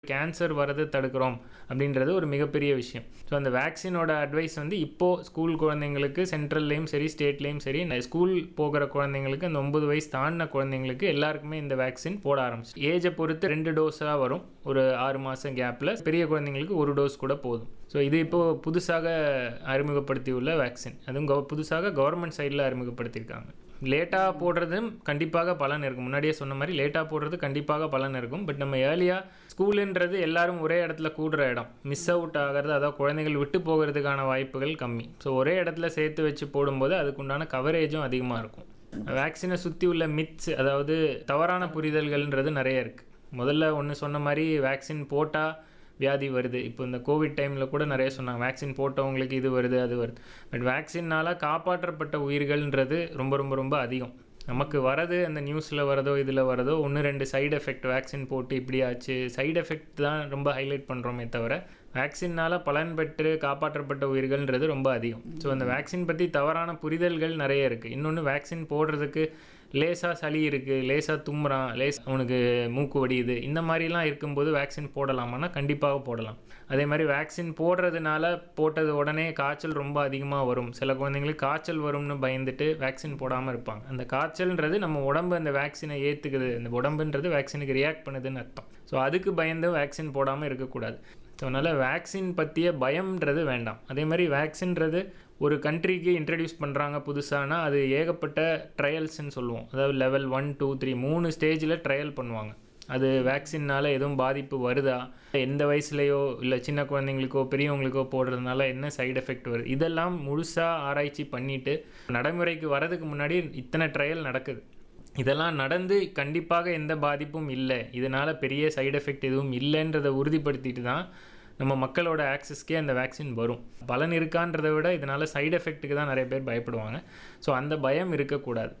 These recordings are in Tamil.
கேன்சர் வரதை தடுக்கிறோம் அப்படின்றது ஒரு மிகப்பெரிய விஷயம் ஸோ அந்த வேக்சினோட அட்வைஸ் வந்து இப்போது ஸ்கூல் குழந்தைங்களுக்கு சென்ட்ரல்லையும் சரி ஸ்டேட்லேயும் சரி ஸ்கூல் போகிற குழந்தைங்களுக்கு அந்த ஒன்பது வயசு தாண்டின குழந்தைங்களுக்கு எல்லாருக்குமே இந்த வேக்சின் போட ஆரம்பிச்சு ஏஜை பொறுத்து ரெண்டு டோஸாக வரும் ஒரு ஆறு மாதம் கேப்பில் பெரிய குழந்தைங்களுக்கு ஒரு டோஸ் கூட போதும் ஸோ இது இப்போது புதுசாக அறிமுகப்படுத்தியுள்ள வேக்சின் அதுவும் கவ புதுசாக கவர்மெண்ட் சைடில் அறிமுகப்படுத்தியிருக்காங்க லேட்டாக போடுறதும் கண்டிப்பாக பலன் இருக்கும் முன்னாடியே சொன்ன மாதிரி லேட்டாக போடுறது கண்டிப்பாக பலன் இருக்கும் பட் நம்ம ஏர்லியாக ஸ்கூலுன்றது எல்லாரும் ஒரே இடத்துல கூடுற இடம் மிஸ் அவுட் ஆகிறது அதாவது குழந்தைகள் விட்டு போகிறதுக்கான வாய்ப்புகள் கம்மி ஸோ ஒரே இடத்துல சேர்த்து வச்சு போடும்போது அதுக்குண்டான கவரேஜும் அதிகமாக இருக்கும் வேக்சினை சுற்றி உள்ள மித்ஸ் அதாவது தவறான புரிதல்கள்ன்றது நிறைய இருக்குது முதல்ல ஒன்று சொன்ன மாதிரி வேக்சின் போட்டால் வியாதி வருது இப்போ இந்த கோவிட் டைமில் கூட நிறைய சொன்னாங்க வேக்சின் போட்டவங்களுக்கு இது வருது அது வருது பட் வேக்சின்னால் காப்பாற்றப்பட்ட உயிர்கள்ன்றது ரொம்ப ரொம்ப ரொம்ப அதிகம் நமக்கு வரது அந்த நியூஸில் வரதோ இதில் வரதோ ஒன்று ரெண்டு சைடு எஃபெக்ட் வேக்சின் போட்டு இப்படி ஆச்சு சைடு எஃபெக்ட் தான் ரொம்ப ஹைலைட் பண்ணுறோமே தவிர வேக்சினால் பலன் பெற்று காப்பாற்றப்பட்ட உயிர்கள்ன்றது ரொம்ப அதிகம் ஸோ அந்த வேக்சின் பற்றி தவறான புரிதல்கள் நிறைய இருக்குது இன்னொன்று வேக்சின் போடுறதுக்கு லேசாக சளி இருக்குது லேசாக தும்முறான் லேஸ் அவனுக்கு மூக்கு வடியுது இந்த மாதிரிலாம் இருக்கும்போது வேக்சின் போடலாமான்னா கண்டிப்பாக போடலாம் அதே மாதிரி வேக்சின் போடுறதுனால போட்டது உடனே காய்ச்சல் ரொம்ப அதிகமாக வரும் சில குழந்தைங்களுக்கு காய்ச்சல் வரும்னு பயந்துட்டு வேக்சின் போடாமல் இருப்பாங்க அந்த காய்ச்சல்ன்றது நம்ம உடம்பு அந்த வேக்சினை ஏற்றுக்குது அந்த உடம்புன்றது வேக்சினுக்கு ரியாக்ட் பண்ணுதுன்னு அர்த்தம் ஸோ அதுக்கு பயந்து வேக்சின் போடாமல் இருக்கக்கூடாது ஸோ அதனால் வேக்சின் பற்றிய பயம்ன்றது வேண்டாம் அதே மாதிரி வேக்சின்றது ஒரு கண்ட்ரிக்கு இன்ட்ரடியூஸ் பண்ணுறாங்க புதுசானா அது ஏகப்பட்ட ட்ரையல்ஸ்ன்னு சொல்லுவோம் அதாவது லெவல் ஒன் டூ த்ரீ மூணு ஸ்டேஜில் ட்ரையல் பண்ணுவாங்க அது வேக்சின்னால் எதுவும் பாதிப்பு வருதா எந்த வயசுலையோ இல்லை சின்ன குழந்தைங்களுக்கோ பெரியவங்களுக்கோ போடுறதுனால என்ன சைடு எஃபெக்ட் வருது இதெல்லாம் முழுசாக ஆராய்ச்சி பண்ணிவிட்டு நடைமுறைக்கு வரதுக்கு முன்னாடி இத்தனை ட்ரையல் நடக்குது இதெல்லாம் நடந்து கண்டிப்பாக எந்த பாதிப்பும் இல்லை இதனால் பெரிய சைடு எஃபெக்ட் எதுவும் இல்லைன்றதை உறுதிப்படுத்திட்டு தான் நம்ம மக்களோட ஆக்சஸ்க்கே அந்த வேக்சின் வரும் பலன் இருக்கான்றதை விட இதனால் சைடு எஃபெக்ட்டுக்கு தான் நிறைய பேர் பயப்படுவாங்க ஸோ அந்த பயம் இருக்கக்கூடாது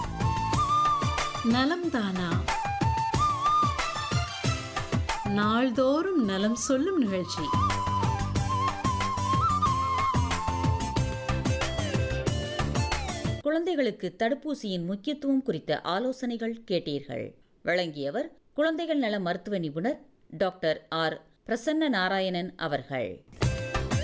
நலம் தானா நாள்தோறும் நலம் சொல்லும் நிகழ்ச்சி குழந்தைகளுக்கு தடுப்பூசியின் முக்கியத்துவம் குறித்த ஆலோசனைகள் கேட்டீர்கள் வழங்கியவர் குழந்தைகள் நல மருத்துவ நிபுணர் டாக்டர் ஆர் பிரசன்ன நாராயணன் அவர்கள்